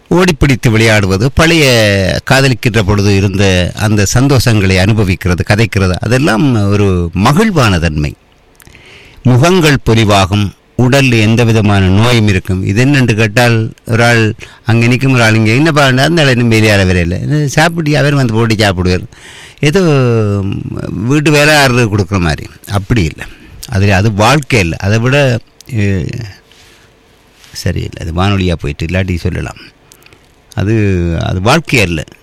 ஓடிப்பிடித்து விளையாடுவது பழைய காதலிக்கின்ற பொழுது இருந்த அந்த சந்தோஷங்களை அனுபவிக்கிறது கதைக்கிறது அதெல்லாம் ஒரு மகிழ்வான தன்மை முகங்கள் பொலிவாகும் உடல் எந்த விதமான நோயும் இருக்கும் இது என்னென்று கேட்டால் ஒரு ஆள் அங்கே நிற்கும் ஒரு ஆள் இங்கே என்னப்பா அந்த ஆள் இன்னும் வெளியால வரையில சாப்பிட்டு அவர் வந்து போட்டு சாப்பிடுவார் ஏதோ ம், வீட்டு வேலை ஆறு கொடுக்குற மாதிரி அப்படி இல்லை அதில் அது வாழ்க்கை இல்லை அதை விட அஹ், சரியில்லை அது வானொலியாக போயிட்டு இல்லாட்டி சொல்லலாம் அது அது வாழ்க்கை அல்ல